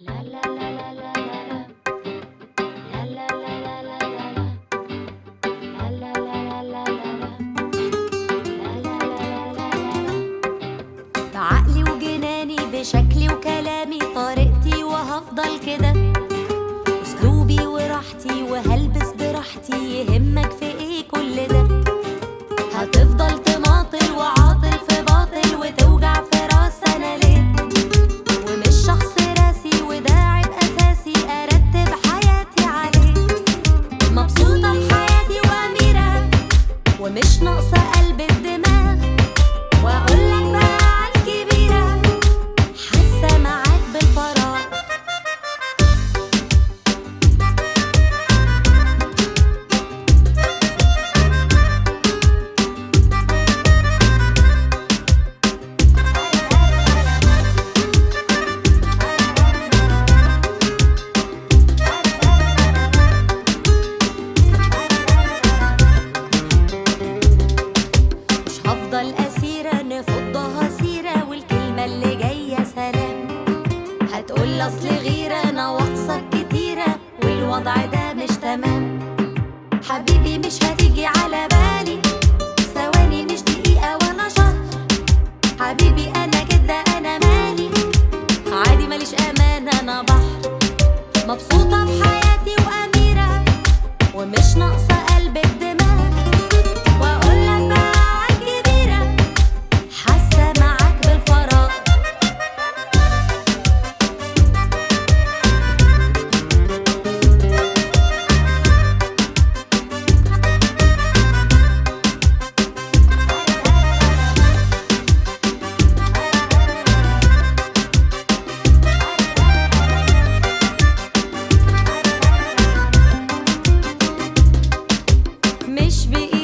La la la la la la la. La la la la la la la. La la la la la la la. La la la la la la la. بعقلي وجناني بشكلي وكلامي طريقتي وهفضل كده اسلوبي وراحتي وهلبس براحتي يهمك في ايه كل ده هتفضل تماطل وعاطل في باطل وتوجع في راس انا ليه ومش شخص راسي وده عيب اساسي ارتب حياتي عليه مبسوطه بحياتي واميره ومش ناقصه قلب الدماغ واقول لك بقى على الكبيره حاسه معاك بالفراغ مش هفضل أسيرة نفضها سيرة والكلمة اللي جاية سلام هتقول أصل غيرة نواقصك كتيرة والوضع ده مش تمام حبيبي مش هتيجي على بالي ثواني مش دقيقة ولا شهر حبيبي أنا كده أنا مالي عادي ماليش أمان أنا بحر مبسوطة بحياتي وأميرة ومش ناقصة قلب الدماغ واقول لك بقى عالكبيرة حاسة معاك بالفراغ مش بإيدي